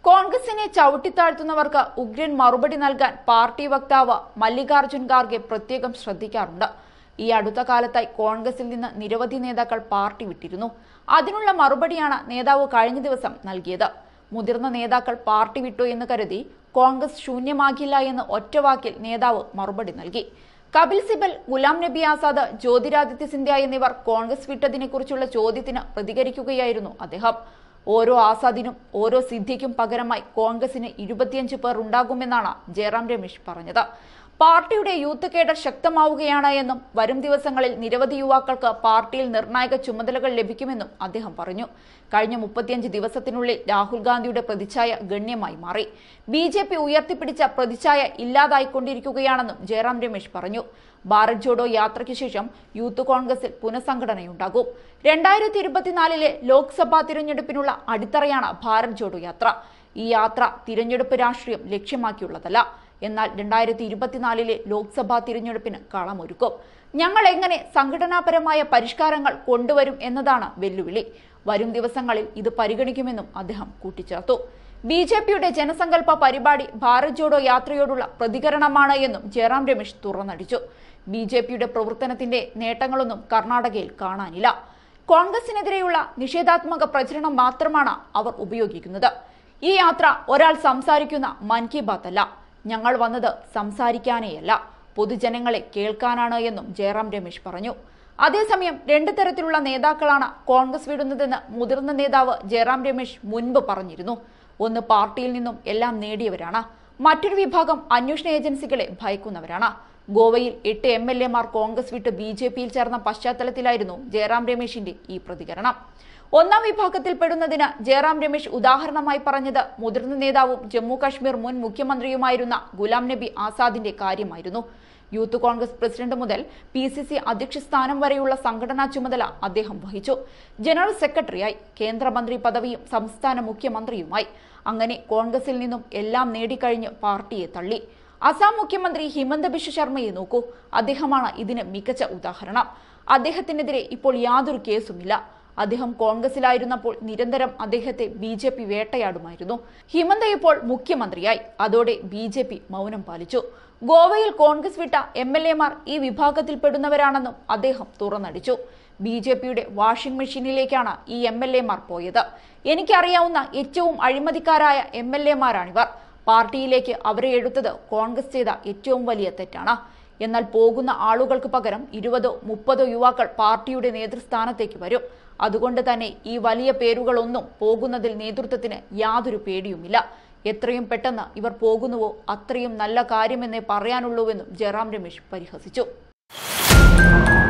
കോൺഗ്രസിനെ ചവിട്ടിത്താഴ്ത്തുന്നവർക്ക് ഉഗ്രൻ മറുപടി നൽകാൻ പാർട്ടി വക്താവ് മല്ലികാർജുൻ ഖാർഗെ പ്രത്യേകം ശ്രദ്ധിക്കാറുണ്ട് ഈ അടുത്ത കാലത്തായി കോൺഗ്രസിൽ നിന്ന് നിരവധി നേതാക്കൾ പാർട്ടി വിട്ടിരുന്നു അതിനുള്ള മറുപടിയാണ് നേതാവ് കഴിഞ്ഞ ദിവസം നൽകിയത് മുതിർന്ന നേതാക്കൾ പാർട്ടി വിട്ടു എന്ന് കരുതി കോൺഗ്രസ് ശൂന്യമാകില്ല എന്ന് ഒറ്റവാക്കിൽ നേതാവ് മറുപടി നൽകി കപിൽ സിബൽ ഗുലാം നബി ആസാദ് ജ്യോതിരാദിത്യ സിന്ധ്യ എന്നിവർ കോൺഗ്രസ് വിട്ടതിനെക്കുറിച്ചുള്ള ചോദ്യത്തിന് പ്രതികരിക്കുകയായിരുന്നു അദ്ദേഹം ഓരോ ആസാദിനും ഓരോ സിദ്ധിക്കും പകരമായി കോൺഗ്രസിന് ഇരുപത്തിയഞ്ച് പേർ ഉണ്ടാകുമെന്നാണ് ജയറാം രമേശ് പറഞ്ഞത് പാർട്ടിയുടെ യൂത്ത് കേഡർ ശക്തമാവുകയാണ് എന്നും വരും ദിവസങ്ങളിൽ നിരവധി യുവാക്കൾക്ക് പാർട്ടിയിൽ നിർണായക ചുമതലകൾ ലഭിക്കുമെന്നും അദ്ദേഹം പറഞ്ഞു കഴിഞ്ഞ മുപ്പത്തിയഞ്ച് ദിവസത്തിനുള്ളിൽ രാഹുൽ ഗാന്ധിയുടെ പ്രതിച്ഛായ ഗണ്യമായി മാറി ബി ജെ പി ഉയർത്തിപ്പിടിച്ച പ്രതിച്ഛായ ഇല്ലാതായിക്കൊണ്ടിരിക്കുകയാണെന്നും ജയറാം രമേശ് പറഞ്ഞു ഭാരത് ജോഡോ യാത്രയ്ക്ക് ശേഷം യൂത്ത് കോൺഗ്രസിൽ പുനഃസംഘടനയുണ്ടാകും രണ്ടായിരത്തി ഇരുപത്തിനാലിലെ ലോക്സഭാ തിരഞ്ഞെടുപ്പിനുള്ള അടിത്തറയാണ് ഭാരത് ജോഡോ യാത്ര ഈ യാത്ര തിരഞ്ഞെടുപ്പ് രാഷ്ട്രീയം ലക്ഷ്യമാക്കിയുള്ളതല്ല എന്നാൽ രണ്ടായിരത്തി ഇരുപത്തിനാലിലെ ലോക്സഭാ തിരഞ്ഞെടുപ്പിന് കളമൊരുക്കും ഞങ്ങൾ എങ്ങനെ സംഘടനാപരമായ പരിഷ്കാരങ്ങൾ കൊണ്ടുവരും എന്നതാണ് വെല്ലുവിളി വരും ദിവസങ്ങളിൽ ഇത് പരിഗണിക്കുമെന്നും അദ്ദേഹം കൂട്ടിച്ചേർത്തു ബി ജെ പിയുടെ ജനസങ്കല്പ പരിപാടി ഭാരത് ജോഡോ യാത്രയോടുള്ള പ്രതികരണമാണ് എന്നും ജയറാം രമേശ് തുറന്നടിച്ചു ബി ജെ പിയുടെ പ്രവർത്തനത്തിന്റെ നേട്ടങ്ങളൊന്നും കർണാടകയിൽ കാണാനില്ല കോൺഗ്രസിനെതിരെയുള്ള നിഷേധാത്മക പ്രചരണം മാത്രമാണ് അവർ ഉപയോഗിക്കുന്നത് ഈ യാത്ര ഒരാൾ സംസാരിക്കുന്ന മൻ കി ബാത്ത് അല്ല ഞങ്ങൾ വന്നത് സംസാരിക്കാനേയല്ല പൊതുജനങ്ങളെ കേൾക്കാനാണ് എന്നും ജയറാം രമേശ് പറഞ്ഞു അതേസമയം രണ്ട് തരത്തിലുള്ള നേതാക്കളാണ് കോൺഗ്രസ് വിടുന്നതെന്ന് മുതിർന്ന നേതാവ് ജയറാം രമേശ് മുൻപ് പറഞ്ഞിരുന്നു ഒന്ന് പാർട്ടിയിൽ നിന്നും എല്ലാം നേടിയവരാണ് മറ്റൊരു വിഭാഗം അന്വേഷണ ഏജൻസികളെ ഭയക്കുന്നവരാണ് ഗോവയിൽ എട്ട് എം എൽ എമാർ കോൺഗ്രസ് വിട്ട് ബി ജെ പിയിൽ ചേർന്ന പശ്ചാത്തലത്തിലായിരുന്നു ജയറാം രമേശിന്റെ ഈ പ്രതികരണം ഒന്നാം വിഭാഗത്തിൽ പെടുന്നതിന് ജയറാം രമേശ് ഉദാഹരണമായി പറഞ്ഞത് മുതിർന്ന നേതാവും ജമ്മു കാശ്മീർ മുൻ മുഖ്യമന്ത്രിയുമായിരുന്ന ഗുലാം നബി ആസാദിന്റെ കാര്യമായിരുന്നു യൂത്ത് കോൺഗ്രസ് പ്രസിഡന്റ് മുതൽ പി സി സി അധ്യക്ഷ സ്ഥാനം വരെയുള്ള സംഘടനാ ചുമതല അദ്ദേഹം വഹിച്ചു ജനറൽ സെക്രട്ടറിയായി കേന്ദ്രമന്ത്രി പദവിയും സംസ്ഥാന മുഖ്യമന്ത്രിയുമായി അങ്ങനെ കോൺഗ്രസിൽ നിന്നും എല്ലാം നേടിക്കഴിഞ്ഞ് പാർട്ടിയെ തള്ളി അസാം മുഖ്യമന്ത്രി ഹിമന്ത ബിശ്വ ശർമ്മയെ നോക്കൂ അദ്ദേഹമാണ് ഇതിന് മികച്ച ഉദാഹരണം അദ്ദേഹത്തിനെതിരെ ഇപ്പോൾ യാതൊരു കേസുമില്ല അദ്ദേഹം കോൺഗ്രസിലായിരുന്നപ്പോൾ നിരന്തരം അദ്ദേഹത്തെ ബി ജെ പി വേട്ടയാടുമായിരുന്നു ഹിമന്ത ഇപ്പോൾ മുഖ്യമന്ത്രിയായി അതോടെ ബി ജെ പി മൗനം പാലിച്ചു ഗോവയിൽ കോൺഗ്രസ് വിട്ട എം എൽ എമാർ ഈ വിഭാഗത്തിൽപ്പെടുന്നവരാണെന്നും അദ്ദേഹം തുറന്നടിച്ചു ബി ജെ പിയുടെ വാഷിംഗ് മെഷീനിലേക്കാണ് ഈ എം എൽ എമാർ പോയത് എനിക്കറിയാവുന്ന ഏറ്റവും അഴിമതിക്കാരായ എം എൽ എമാരാണിവർ പാർട്ടിയിലേക്ക് അവരെ എടുത്തത് കോൺഗ്രസ് ചെയ്ത ഏറ്റവും വലിയ തെറ്റാണ് എന്നാൽ പോകുന്ന ആളുകൾക്ക് പകരം ഇരുപതോ മുപ്പതോ യുവാക്കൾ പാർട്ടിയുടെ നേതൃസ്ഥാനത്തേക്ക് വരും അതുകൊണ്ട് തന്നെ ഈ വലിയ പേരുകളൊന്നും പോകുന്നതിൽ നേതൃത്വത്തിന് യാതൊരു പേടിയുമില്ല എത്രയും പെട്ടെന്ന് ഇവർ പോകുന്നുവോ അത്രയും നല്ല കാര്യമെന്നേ പറയാനുള്ളൂവെന്നും ജയറാം രമേശ് പരിഹസിച്ചു